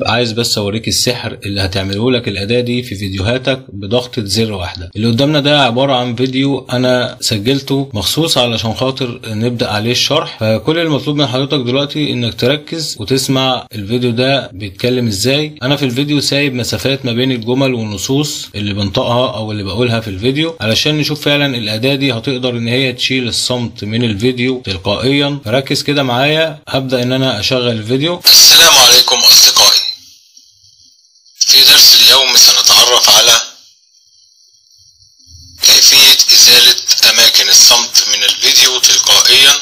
عايز بس اوريك السحر اللي هتعمله لك الاداة دي في فيديوهاتك بضغطة زر واحدة اللي قدامنا ده عبارة عن فيديو انا سجلته مخصوص علشان خاطر نبدأ عليه الشرح فكل المطلوب من حضرتك دلوقتي انك تركز وتسمع الفيديو ده بيتكلم ازاي انا في الفيديو سايب مسافات ما بين الجمل والنصوص اللي بنطقها او اللي بقولها في الفيديو علشان نشوف فعلا الاداة دي هتقدر ان هي تشيل الصمت من الفيديو تلقائيا فركز كده معايا هبدأ ان انا اشغل الفيديو السلام عليكم أصدقائي في درس اليوم سنتعرف على كيفية إزالة أماكن الصمت من الفيديو تلقائيا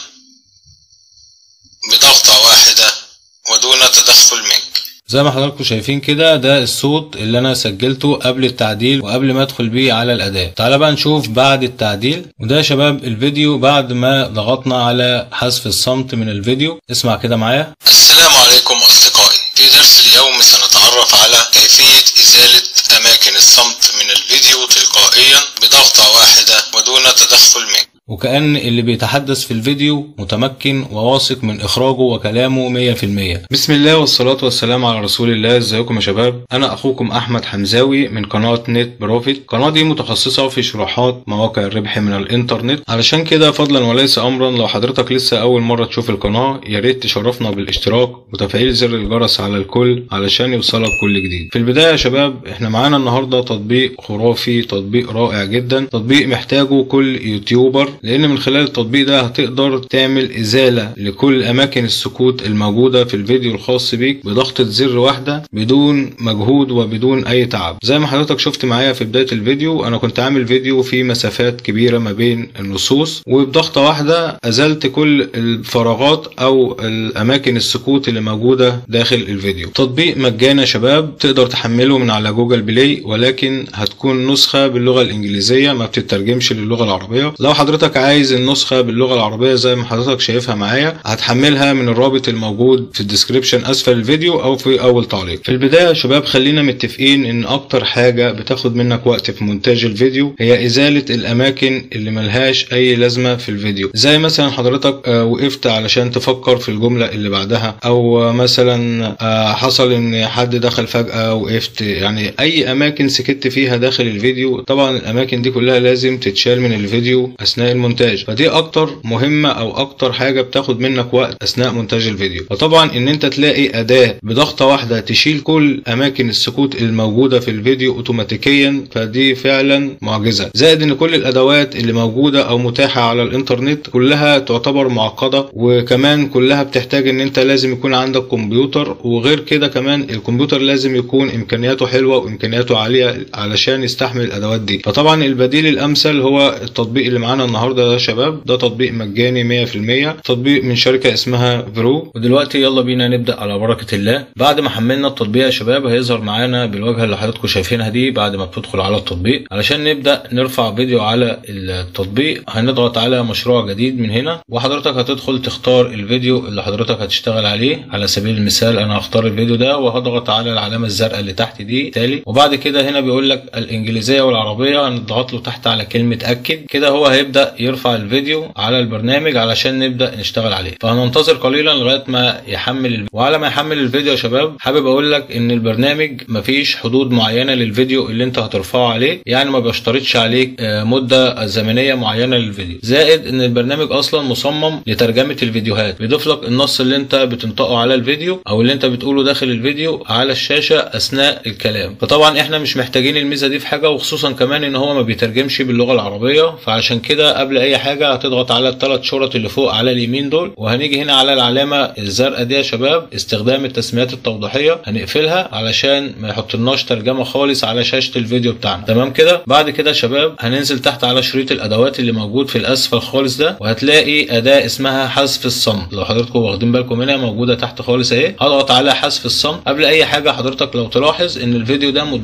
بضغطة واحدة ودون تدخل منك زي ما حضراتكم شايفين كده ده الصوت اللي انا سجلته قبل التعديل وقبل ما ادخل بيه على الاداة تعالى بقى نشوف بعد التعديل وده يا شباب الفيديو بعد ما ضغطنا على حذف الصمت من الفيديو اسمع كده معايا السلام عليكم أصدقائي في درس اليوم سنتعرف على كيفية إزالة أماكن الصمت من الفيديو تلقائيا بضغطة واحدة ودون تدخل منك وكأن اللي بيتحدث في الفيديو متمكن وواثق من إخراجه وكلامه 100% بسم الله والصلاة والسلام على رسول الله ازيكم يا شباب أنا أخوكم أحمد حمزاوي من قناة نت بروفيت القناة دي متخصصة في شروحات مواقع الربح من الإنترنت علشان كده فضلا وليس أمرا لو حضرتك لسه أول مرة تشوف القناة يا ريت تشرفنا بالاشتراك وتفعيل زر الجرس على الكل علشان يوصلك كل جديد في البداية يا شباب احنا معانا النهاردة تطبيق خرافي تطبيق رائع جدا تطبيق محتاجه كل يوتيوبر لان من خلال التطبيق ده هتقدر تعمل ازالة لكل اماكن السكوت الموجودة في الفيديو الخاص بيك بضغطة زر واحدة بدون مجهود وبدون اي تعب زي ما حضرتك شفت معايا في بداية الفيديو انا كنت عامل فيديو في مسافات كبيرة ما بين النصوص وبضغطة واحدة ازلت كل الفراغات او الاماكن السكوت اللي موجودة داخل الفيديو تطبيق مجاني يا شباب تقدر تحمله من على جوجل بلاي ولكن هتكون نسخة باللغة الانجليزية ما بتترجمش للغة العربية لو حضرتك عايز النسخة باللغة العربية زي ما حضرتك شايفها معايا هتحملها من الرابط الموجود في الديسكريبشن اسفل الفيديو او في اول تعليق في البداية يا شباب خلينا متفقين ان اكتر حاجة بتاخد منك وقت في مونتاج الفيديو هي ازالة الاماكن اللي ملهاش اي لازمة في الفيديو زي مثلا حضرتك آه، وقفت علشان تفكر في الجملة اللي بعدها او آه، مثلا آه، حصل ان حد دخل فجأة وقفت يعني اي اماكن سكت فيها داخل الفيديو طبعا الاماكن دي كلها لازم تتشال من الفيديو اثناء المونتاج فدي اكتر مهمة او اكتر حاجة بتاخد منك وقت اثناء مونتاج الفيديو فطبعا ان انت تلاقي اداة بضغطة واحدة تشيل كل اماكن السكوت الموجودة في الفيديو اوتوماتيكيا فدي فعلا معجزة زائد ان كل الادوات اللي موجودة او متاحة على الانترنت كلها تعتبر معقدة وكمان كلها بتحتاج ان انت لازم يكون عندك كمبيوتر وغير كده كمان الكمبيوتر لازم يكون امكانياته حلوة وامكانياته عالية علشان يستحمل الادوات دي فطبعا البديل الامثل هو التطبيق اللي معانا النهارده ده يا شباب ده تطبيق مجاني 100% تطبيق من شركة اسمها فرو ودلوقتي يلا بينا نبدأ على بركة الله بعد ما حملنا التطبيق يا شباب هيظهر معانا بالواجهة اللي حضراتكم شايفينها دي بعد ما بتدخل على التطبيق علشان نبدأ نرفع فيديو على التطبيق هنضغط على مشروع جديد من هنا وحضرتك هتدخل تختار الفيديو اللي حضرتك هتشتغل عليه على سبيل المثال انا هختار الفيديو ده وهضغط على العلامة الزرقاء اللي تحت دي تالي وبعد كده هنا بيقول لك الانجليزية والعربية هنضغط له تحت على كلمة اكد كده هو هيبدأ يرفع الفيديو على البرنامج علشان نبدأ نشتغل عليه فهننتظر قليلا لغاية ما يحمل الفيديو. وعلى ما يحمل الفيديو يا شباب حابب اقول لك ان البرنامج مفيش حدود معينة للفيديو اللي انت هترفعه عليه يعني ما بيشترطش عليك آه، مدة زمنية معينة للفيديو زائد ان البرنامج اصلا مصمم لترجمة الفيديوهات بيضيف لك النص اللي انت بتنطقه على الفيديو او اللي انت بتقوله داخل الفيديو على الشاشة اثناء الكلام فطبعا احنا مش محتاجين الميزة دي في حاجة وخصوصا كمان ان هو ما بيترجمش باللغة العربية فعشان كده قبل اي حاجة هتضغط على الثلاث شرط اللي فوق على اليمين دول وهنيجي هنا على العلامة الزرقاء دي يا شباب استخدام التسميات التوضيحية هنقفلها علشان ما يحطلناش ترجمة خالص على شاشة الفيديو بتاعنا تمام كده بعد كده يا شباب هننزل تحت على شريط الادوات اللي موجود في الاسفل خالص ده وهتلاقي اداة اسمها حذف الصمت لو حضراتكم واخدين بالكم منها موجودة تحت خالص اهي هضغط على حذف الصمت قبل اي حاجة حضرتك لو تلاحظ ان الفيديو ده مدته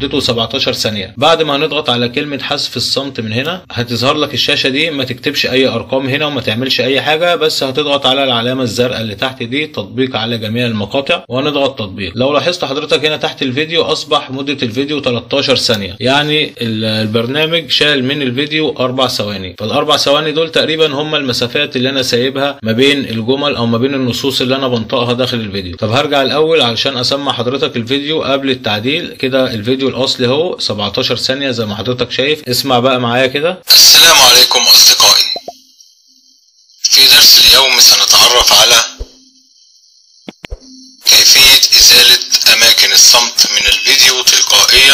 17 ثانيه بعد ما هنضغط على كلمه حذف الصمت من هنا هتظهر لك الشاشه دي ما تكتبش اي ارقام هنا وما تعملش اي حاجه بس هتضغط على العلامه الزرقاء اللي تحت دي تطبيق على جميع المقاطع وهنضغط تطبيق لو لاحظت حضرتك هنا تحت الفيديو اصبح مده الفيديو 13 ثانيه يعني البرنامج شال من الفيديو اربع ثواني فالاربع ثواني دول تقريبا هم المسافات اللي انا سايبها ما بين الجمل او ما بين النصوص اللي انا بنطقها داخل الفيديو طب هرجع الاول علشان اسمع حضرتك الفيديو قبل التعديل كده الفيديو الاصلي اهو 17 ثانيه زي ما حضرتك شايف اسمع بقى معايا كده السلام عليكم أصدقائي في درس اليوم سنتعرف على كيفية إزالة أماكن الصمت من الفيديو تلقائيا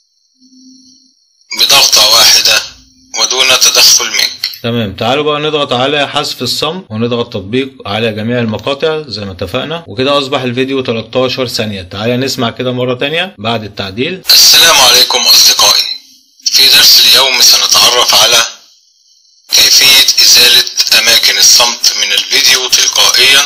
بضغطة واحدة ودون تدخل منك تمام تعالوا بقى نضغط على حذف الصمت ونضغط تطبيق على جميع المقاطع زي ما اتفقنا وكده اصبح الفيديو 13 ثانيه تعالى نسمع كده مره تانية بعد التعديل السلام عليكم أصدقائي في درس اليوم سنتعرف على كيفية إزالة أماكن الصمت من الفيديو تلقائيا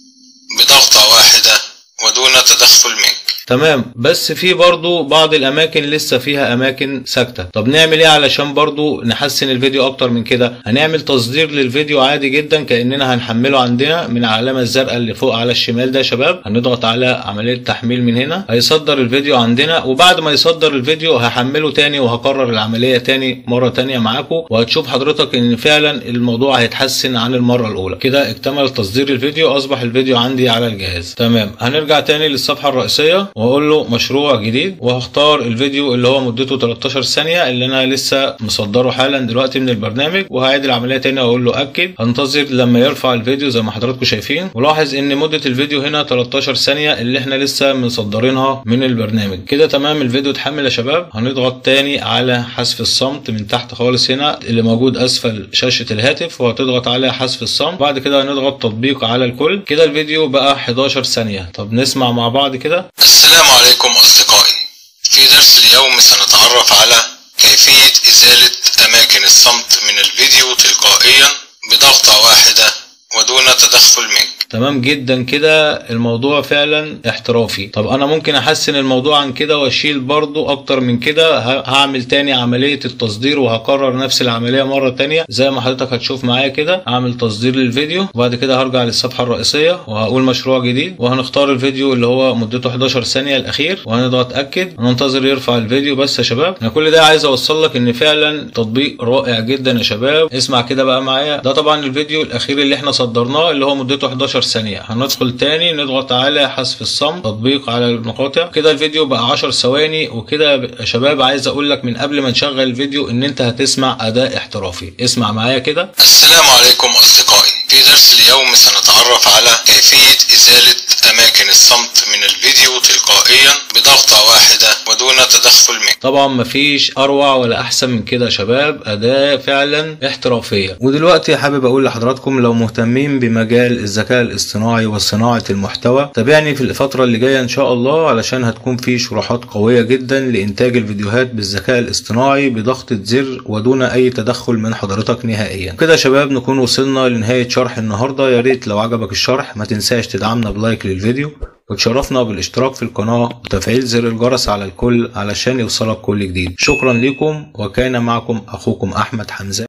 بضغطة واحدة ودون تدخل منك تمام بس في برضو بعض الاماكن لسه فيها اماكن ساكته طب نعمل ايه علشان برضو نحسن الفيديو اكتر من كده هنعمل تصدير للفيديو عادي جدا كاننا هنحمله عندنا من العلامه الزرقاء اللي فوق على الشمال ده يا شباب هنضغط على عمليه تحميل من هنا هيصدر الفيديو عندنا وبعد ما يصدر الفيديو هحمله تاني وهكرر العمليه تاني مره تانية معاكم وهتشوف حضرتك ان فعلا الموضوع هيتحسن عن المره الاولى كده اكتمل تصدير الفيديو اصبح الفيديو عندي على الجهاز تمام هنرجع تاني للصفحه الرئيسيه واقول له مشروع جديد وهختار الفيديو اللي هو مدته 13 ثانيه اللي انا لسه مصدره حالا دلوقتي من البرنامج وهعيد العمليه تاني واقول له اكد هنتظر لما يرفع الفيديو زي ما حضراتكم شايفين ولاحظ ان مده الفيديو هنا 13 ثانيه اللي احنا لسه مصدرينها من البرنامج كده تمام الفيديو اتحمل يا شباب هنضغط تاني على حذف الصمت من تحت خالص هنا اللي موجود اسفل شاشه الهاتف وهتضغط على حذف الصمت بعد كده هنضغط تطبيق على الكل كده الفيديو بقى 11 ثانيه طب نسمع مع بعض كده السلام عليكم أصدقائي في درس اليوم سنتعرف على كيفية إزالة أماكن الصمت من الفيديو تلقائيا بضغطة واحدة ودون تدخل منك تمام جدا كده الموضوع فعلا احترافي طب انا ممكن احسن الموضوع عن كده واشيل برضو اكتر من كده ه- هعمل تاني عملية التصدير وهكرر نفس العملية مرة تانية زي ما حضرتك هتشوف معايا كده هعمل تصدير للفيديو وبعد كده هرجع للصفحة الرئيسية وهقول مشروع جديد وهنختار الفيديو اللي هو مدته 11 ثانية الاخير وهنضغط اكد وننتظر يرفع الفيديو بس يا شباب انا كل ده عايز اوصل لك ان فعلا تطبيق رائع جدا يا شباب اسمع كده بقى معايا ده طبعا الفيديو الاخير اللي احنا صدرناه اللي هو مدته 11 ثانية هندخل تاني نضغط على حذف الصمت تطبيق على المقاطع كده الفيديو بقى 10 ثواني وكده يا شباب عايز اقول لك من قبل ما نشغل الفيديو ان انت هتسمع اداء احترافي اسمع معايا كده السلام عليكم أصدقائي في درس اليوم سنتعرف على كيفية إزالة أماكن الصمت من الفيديو تلقائيا بضغطة واحدة ودون تدخل منك طبعا مفيش اروع ولا احسن من كده يا شباب اداة فعلا احترافية ودلوقتي حابب اقول لحضراتكم لو مهتمين بمجال الذكاء الاصطناعي وصناعة المحتوى تابعني في الفترة اللي جاية ان شاء الله علشان هتكون في شروحات قوية جدا لانتاج الفيديوهات بالذكاء الاصطناعي بضغطة زر ودون اي تدخل من حضرتك نهائيا كده يا شباب نكون وصلنا لنهاية شرح النهاردة يا ريت لو عجبك الشرح ما تنساش تدعمنا بلايك للفيديو وتشرفنا بالاشتراك في القناة وتفعيل زر الجرس على الكل علشان يوصلك كل جديد شكرا لكم وكان معكم أخوكم أحمد حمزة